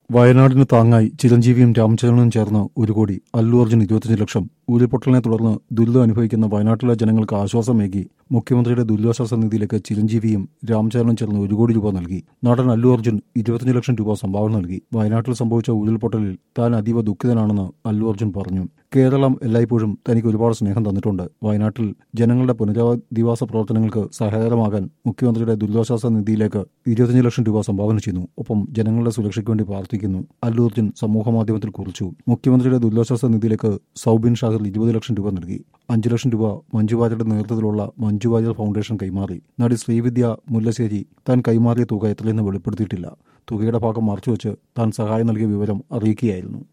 വയനാടിന് താങ്ങായി ചിരഞ്ജീവിയും രാമചന്ദ്രനും ചേർന്ന് ഒരു കോടി അല്ലു അർജുൻ ഇരുപത്തിയഞ്ച് ലക്ഷം ഉരുൾപൊട്ടലിനെ തുടർന്ന് ദുരിതം അനുഭവിക്കുന്ന വയനാട്ടിലെ ജനങ്ങൾക്ക് ആശ്വാസമേകി മുഖ്യമന്ത്രിയുടെ ദുരിതാശ്വാസ നിധിയിലേക്ക് ചിരഞ്ജീവിയും രാമചന്ദ്രനും ചേർന്ന് ഒരു കോടി രൂപ നൽകി നടൻ അല്ലു അർജുൻ ഇരുപത്തിയഞ്ച് ലക്ഷം രൂപ സംഭാവന നൽകി വയനാട്ടിൽ സംഭവിച്ച ഉരുൾപൊട്ടലിൽ താൻ അതീവ ദുഃഖിതനാണെന്ന് അല്ലു അർജുൻ പറഞ്ഞു കേരളം എല്ലായ്പ്പോഴും തനിക്ക് ഒരുപാട് സ്നേഹം തന്നിട്ടുണ്ട് വയനാട്ടിൽ ജനങ്ങളുടെ പുനരധിവാസ പ്രവർത്തനങ്ങൾക്ക് സഹായകരമാകാൻ മുഖ്യമന്ത്രിയുടെ ദുരിതാശ്വാസ നിധിയിലേക്ക് ഇരുപത്തിയഞ്ച് ലക്ഷം രൂപ സംഭാവന ചെയ്യുന്നു ഒപ്പം ജനങ്ങളുടെ സുരക്ഷയ്ക്ക് വേണ്ടി പ്രാർത്ഥിക്കുന്നു അല്ലു അർജുൻ സമൂഹ മാധ്യമത്തിൽ കുറിച്ചു മുഖ്യമന്ത്രിയുടെ ദുരിതാശ്വാസ നിധിയിലേക്ക് സൗബിൻ ഷാഹിർ ഇരുപത് ലക്ഷം രൂപ നൽകി അഞ്ചു ലക്ഷം രൂപ മഞ്ജു വാര്യരുടെ നേതൃത്വത്തിലുള്ള മഞ്ജു വാര്യർ ഫൗണ്ടേഷൻ കൈമാറി നടി ശ്രീവിദ്യ മുല്ലശ്ശേരി താൻ കൈമാറിയ തുക എത്രയെന്ന് വെളിപ്പെടുത്തിയിട്ടില്ല തുകയുടെ ഭാഗം മറച്ചുവെച്ച് താൻ സഹായം നൽകിയ വിവരം അറിയിക്കുകയായിരുന്നു